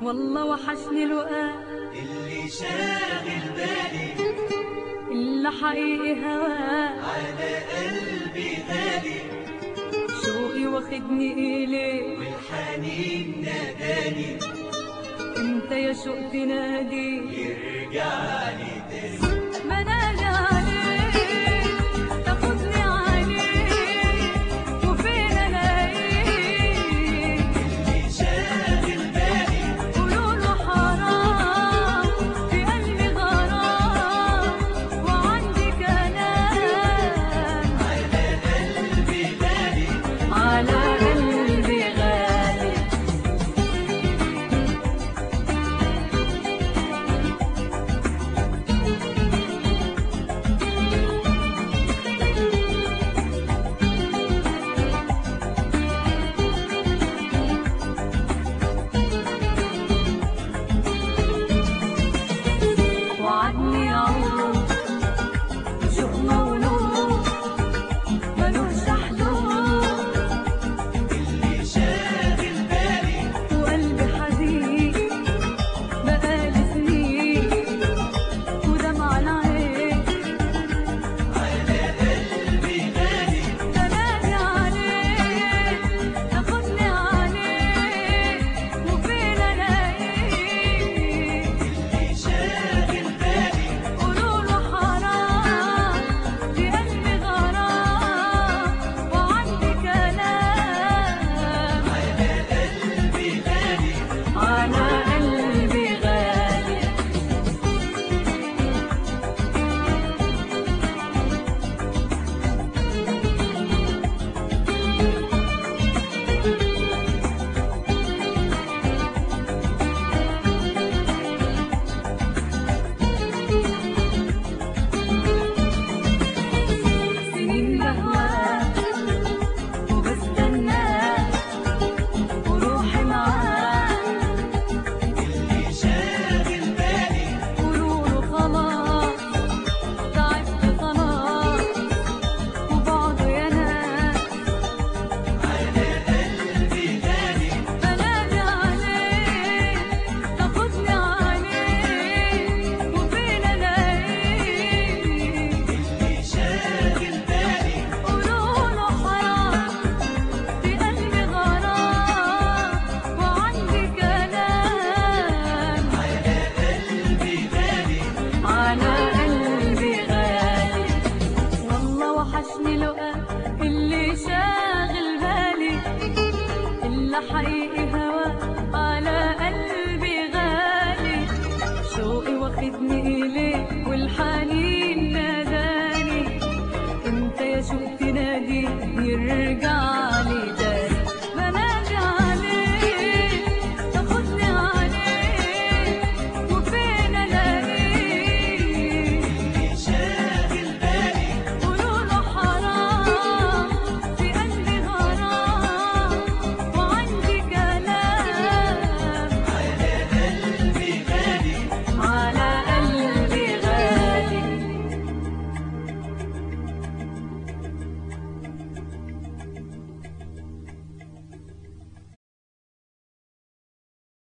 والله وحشني لقاء اللي شاغل بالي اللي حقيقي هواه على قلبي غالي شوقي واخدني إليه والحنين ناداني انت يا شوق تنادي يرجع لي تاني منادي عليك تاخدني عليك وفين الاقيك اللي شاغل بالي قولوا له حرام في قلبي غرام وعندي كلام على قلبي غالي على قلبي غالي وعدني عود شوق مولود ملوش حدود اللي شاغل بالي وقلبي حزين بقالي سنين ودمع العين على قلبي غالي تنادي عليك تاخدني عليك وفين الاقيك اللي شاغل بالي قولوا له حرام في قلبي غرام وعندي كلام على قلبي غالي على قلبي غالي سنين بهواك وبستناك وروحي معاك اللي شاغل بالي قولوله خلاص تعبت خلاص وبعده يا ناس على قلبي غالي بنادي عليك تاخدني عليك وفين الاقيك اللي شاغل بالي قولوله حرام في قلبي غرام وعندي كلام على قلبي غالي على قلبي غالي والله وحشني لقاء اللي شاغل بالي اللي حقيقي هوا على قلبي غالي شوقي واخدني إليه والحنين ناداني انت يا شوق تنادي يرجع